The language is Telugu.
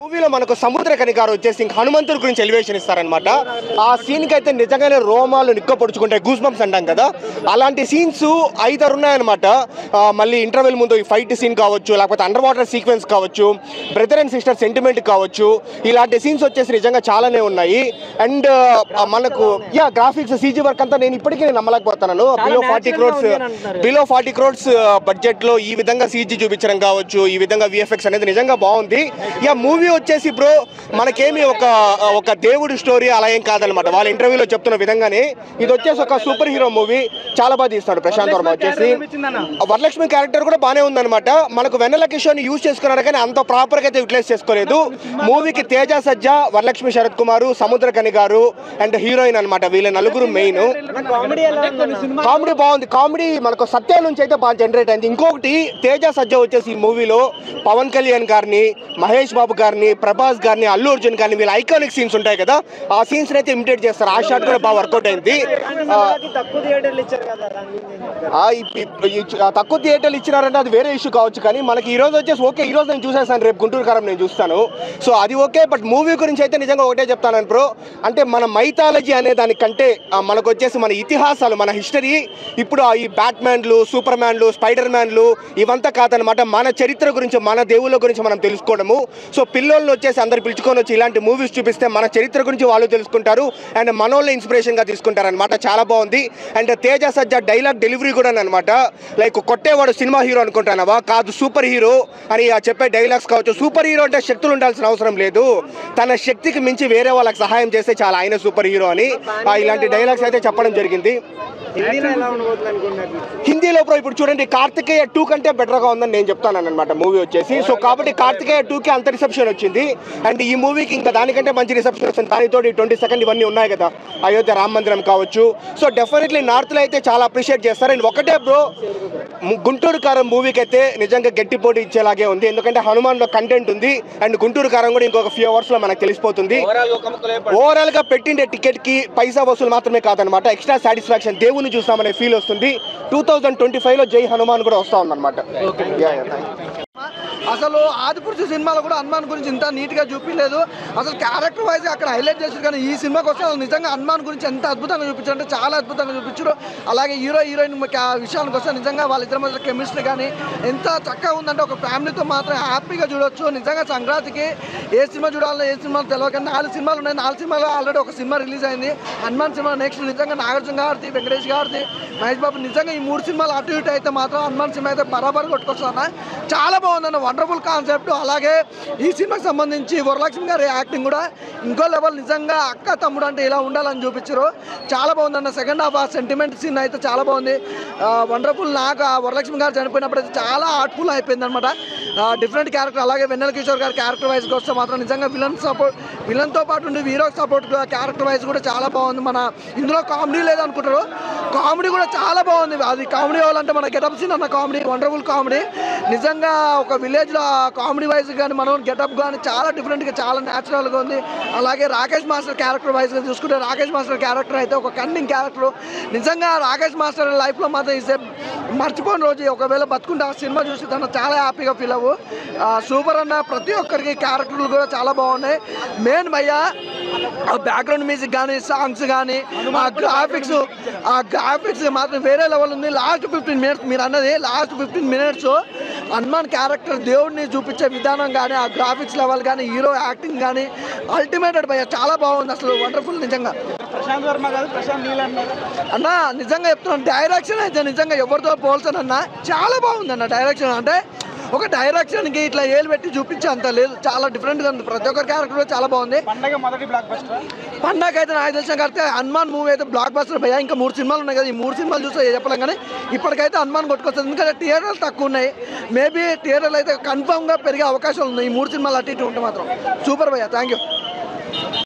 మూవీలో మనకు సముద్రకని గారు వచ్చేసి ఇంక హనుమంతుడి గురించి ఎలివేషన్ ఇస్తారనమాట ఆ సీన్కి అయితే నిజంగానే రోమాలు నిక్క పొడుచుకుంటాయి గూస్ బంప్స్ అంటాం కదా అలాంటి సీన్స్ ఐదారు ఉన్నాయన్నమాట ఆ, మళ్ళీ ఇంటర్వెల్ ముందు ఈ ఫైట్ సీన్ కావచ్చు లేకపోతే అండర్ వాటర్ సీక్వెన్స్ కావచ్చు బ్రదర్ అండ్ సిస్టర్ సెంటిమెంట్ కావచ్చు ఇలాంటి సీన్స్ వచ్చేసి నిజంగా చాలానే ఉన్నాయి అండ్ మనకు యా గ్రాఫిక్స్ సీజీ వర్క్ అంతా నేను ఇప్పటికీ నేను నమ్మలేకపోతున్నాను below forty crores below forty crores budget లో ఈ విధంగా సీజీ చూపించడం కావచ్చు ఈ విధంగా విఎఫ్ఎక్స్ అనేది నిజంగా బాగుంది యా మూవీ వచ్చేసి బ్రో మనకేమి ఒక ఒక దేవుడి స్టోరీ అలా ఏం కాదనమాట వాళ్ళ ఇంటర్వ్యూలో చెప్తున్న విధంగానే ఇది వచ్చేసి ఒక సూపర్ హీరో మూవీ చాలా బాగా తీస్తాడు ప్రశాంత్ వర్మ వచ్చేసి వరలక్ష్మి క్యారెక్టర్ కూడా బాగానే ఉందన్నమాట మనకు వెన్నెల కిషోర్ యూజ్ చేసుకున్నారు కానీ అంత ప్రాపర్ గా అయితే యూటిలైజ్ చేసుకోలేదు మూవీకి తేజ సజ్జ వరలక్ష్మి శరత్ కుమార్ సముద్రకని గారు అండ్ హీరోయిన్ అన్నమాట వీళ్ళ నలుగురు మెయిన్ కామెడీ బాగుంది కామెడీ మనకు సత్య నుంచి అయితే బాగా జనరేట్ అయింది ఇంకొకటి తేజ సజ్జ వచ్చేసి ఈ మూవీలో పవన్ కళ్యాణ్ గారిని మహేష్ బాబు గారిని ప్రభాస్ గారిని అల్లు అర్జున్ గారిని వీళ్ళ ఐకానిక్ సీన్స్ ఉంటాయి కదా ఆ సీన్స్ అయితే ఇమిటేట్ చేస్తారు ఆ షాట్ కూడా బాగా వర్కౌట్ అయింది ఆ, తక్కువ థియేటర్లు ఇచ్చారు కదా ఆ, ఇప్- ఇప్- ఇచ్- ఆ, తక్కువ థియేటర్లు ఇచ్చినారంటే అది వేరే ఇష్యూ కావచ్చు కానీ మనకి ఈ రోజు వచ్చేసి ఓకే ఈ రోజు నేను చూసేసాను రేపు గుంటూరు కారం నేను చూస్తాను సో అది ఓకే బట్ మూవీ గురించి అయితే నిజంగా ఒకటే చెప్తాను బ్రో అంటే మన మైథాలజీ అనే దానికంటే ఆ, మనకు వచ్చేసి మన ఇతిహాసాలు మన హిస్టరీ ఇప్పుడు ఆ ఈ బ్యాట్మ్యాన్లు సూపర్ మ్యాన్లు స్పైడర్ మ్యాన్లు ఇవంతా కాదనమాట మన చరిత్ర గురించి మన దేవుళ్ళ గురించి మనం తెలుసుకోవడము సో పిల్లోళ్ళు వచ్చేసి అందరు పిలుచుకొని వచ్చి ఇలాంటి మూవీస్ చూపిస్తే మన చరిత్ర గురించి వాళ్ళు తెలుసుకుంటారు అండ్ మనోళ్ళ ఇన్స్పిరేషన్ గా తీసుకుంటారు అనమాట చాలా బాగుంది అండ్ తేజ సజ్జ డైలాగ్ డెలివరీ కూడా అనమాట లైక్ కొట్టేవాడు సినిమా హీరో అనుకుంటానవా కాదు సూపర్ హీరో అని ఆ చెప్పే డైలాగ్స్ కావచ్చు సూపర్ హీరో అంటే శక్తులు ఉండాల్సిన అవసరం లేదు తన శక్తికి మించి వేరే వాళ్ళకి సహాయం చేస్తే చాలా ఆయన సూపర్ హీరో అని ఆ, ఇలాంటి డైలాగ్స్ అయితే చెప్పడం జరిగింది హిందీలో ఎలా ఉండబోతుంది అనుకున్నారు హిందీలో బ్రో ఇప్పుడు చూడండి కార్తికేయ టూ కంటే better గా ఉందని నేను చెప్తాను అనమాట మూవీ వచ్చేసి సో కాబట్టి కార్తికేయ టూ కి అంత రిసెప్షన్ వచ్చింది అండ్ ఈ మూవీకి ఇంకా దానికంటే మంచి రిసెప్షన్ వచ్చింది దానితో ట్వంటీ సెకండ్ ఇవన్నీ ఉన్నాయి కదా అయోధ్య రామ మందిరం కావచ్చు సో డెఫినెట్లీ నార్త్ లో అయితే చాలా అప్రిషియేట్ చేస్తారు అండ్ ఒకటే బ్రో గుంటూరు కారం మూవీకి అయితే నిజంగా గట్టి పోటీ ఇచ్చేలాగే ఉంది ఎందుకంటే హనుమాన్ లో కంటెంట్ ఉంది అండ్ గుంటూరు కారం కూడా ఇంకొక ఫ్యూ అవర్స్ లో మనకు తెలిసిపోతుంది ఓవరాల్ గా పెట్టిండే టికెట్ కి పైసా వసూలు మాత్రమే కాదనమాట ఎక్స్ట్రా సాటిస్ఫాక్షన్ దేవుని చూస్తామనే ఫీల్ వస్తుంది టూ థౌజండ్ ట్వంటీ ఫైవ్ లో జై హనుమాన్ కూడా వస్తా ఉందన్నమాట Yeah, yeah, thank you. అసలు ఆదిపురుషు సినిమాలో కూడా హనుమాన్ గురించి ఇంత నీట్గా చూపించలేదు అసలు క్యారెక్టర్ వైజ్ అక్కడ హైలైట్ చేశారు కానీ ఈ సినిమాకి వస్తే అసలు నిజంగా హనుమాన్ గురించి ఎంత అద్భుతంగా చూపించారు అంటే చాలా అద్భుతంగా చూపించారు అలాగే హీరో హీరోయిన్ విషయానికి వస్తే నిజంగా వాళ్ళిద్దరి మధ్య కెమిస్ట్రీ కానీ ఎంత చక్కగా ఉందంటే ఒక ఫ్యామిలీతో మాత్రం హ్యాపీగా చూడొచ్చు నిజంగా సంక్రాంతికి ఏ సినిమా చూడాలో ఏ సినిమా తెలియక నాలుగు సినిమాలు ఉన్నాయి నాలుగు సినిమాలో ఆల్రెడీ ఒక సినిమా రిలీజ్ అయింది హనుమాన్ సినిమా నెక్స్ట్ నిజంగా నాగార్జున గారిది వెంకటేష్ గారిది మహేష్ బాబు నిజంగా ఈ మూడు సినిమాలు అటు ఇటు అయితే మాత్రం హనుమాన్ సినిమా అయితే బరాబర్ కొట్టుకొస్తాను చాలా బాగుందన్న వండర్ఫుల్ కాన్సెప్ట్ అలాగే ఈ సినిమాకి సంబంధించి వరలక్ష్మి గారి యాక్టింగ్ కూడా ఇంకో లెవెల్ నిజంగా అక్క తమ్ముడు అంటే ఇలా ఉండాలని చూపించారు చాలా బాగుందన్న సెకండ్ హాఫ్ ఆ సెంటిమెంట్ సీన్ అయితే చాలా బాగుంది వండర్ఫుల్ నాకు ఆ వరలక్ష్మి గారు చనిపోయినప్పుడు అయితే చాలా హార్ట్ఫుల్ అయిపోయింది అనమాట డిఫరెంట్ క్యారెక్టర్ అలాగే వెన్నెల కిషోర్ గారి క్యారెక్టర్ వైజ్కి వస్తే మాత్రం నిజంగా విలన్ సపోర్ట్ విలన్తో పాటు ఉండి హీరో సపోర్ట్ క్యారెక్టర్ వైజ్ కూడా చాలా బాగుంది మన ఇందులో కామెడీ లేదనుకుంటారు కామెడీ కూడా చాలా బాగుంది అది కామెడీ అవ్వాలంటే మన గెటప్ సీన్ అన్న కామెడీ వండర్ఫుల్ కామెడీ నిజంగా ఒక విలేజ్లో కామెడీ వైజ్ కానీ మనం గెటప్ కానీ చాలా డిఫరెంట్గా చాలా న్యాచురల్గా ఉంది అలాగే రాకేష్ మాస్టర్ క్యారెక్టర్ వైజ్గా చూసుకుంటే రాకేష్ మాస్టర్ క్యారెక్టర్ అయితే ఒక కన్నింగ్ క్యారెక్టర్ నిజంగా రాకేష్ మాస్టర్ లైఫ్లో మాత్రం ఇసే మర్చిపోయిన రోజు ఒకవేళ బతుకుంటే ఆ సినిమా చూసి తను చాలా హ్యాపీగా ఫీల్ అవ్వు ఆ, సూపర్ అన్న ప్రతి ఒక్కరికి క్యారెక్టర్లు కూడా చాలా బాగున్నాయి మెయిన్ భయ్యా ఆ బ్యాక్గ్రౌండ్ మ్యూజిక్ కానీ సాంగ్స్ కానీ ఆ గ్రాఫిక్స్ ఆ గ్రాఫిక్స్ మాత్రం వేరే లెవెల్ ఉంది లాస్ట్ ఫిఫ్టీన్ మినిట్స్ మీరు అన్నది last fifteen minutes Hanuman character దేవుడిని చూపించే విధానం కానీ ఆ గ్రాఫిక్స్ లెవెల్ కానీ హీరో యాక్టింగ్ కానీ అల్టిమేటెడ్ భయ్య చాలా బాగుంది అసలు వండర్ఫుల్ నిజంగా ప్రశాంత్ వర్మ కాదు ప్రశాంత్ నీల్ అన్నారు అన్న నిజంగా చెప్తున్నాను డైరెక్షన్ అయితే నిజంగా ఎవరితో పోల్చానన్న చాలా బాగుంది అన్న డైరెక్షన్ అంటే ఒక డైరెక్షన్కి ఇట్లా ఏలు పెట్టి చూపించే అంత లేదు చాలా డిఫరెంట్గా ఉంది ప్రతి ఒక్కరి క్యారెక్టర్ కూడా చాలా బాగుంది పండగ మొదటి బ్లాక్ బస్టర్ పండగ అయితే నాకు తెలిసిన కడితే హనుమాన్ మూవీ అయితే బ్లాక్ బస్టర్ భయ్యా ఇంకా మూడు సినిమాలు ఉన్నాయి కదా ఈ మూడు సినిమాలు చూస్తే చెప్పలేం కానీ ఇప్పటికైతే హనుమాన్ కొట్టుకొస్తుంది ఎందుకంటే థియేటర్లు తక్కువ ఉన్నాయి మేబీ థియేటర్లు అయితే కన్ఫామ్గా పెరిగే అవకాశాలు ఉన్నాయి ఈ మూడు సినిమాలు అటు ఇటు ఉంటే మాత్రం సూపర్ భయ్యా థ్యాంక్ యూ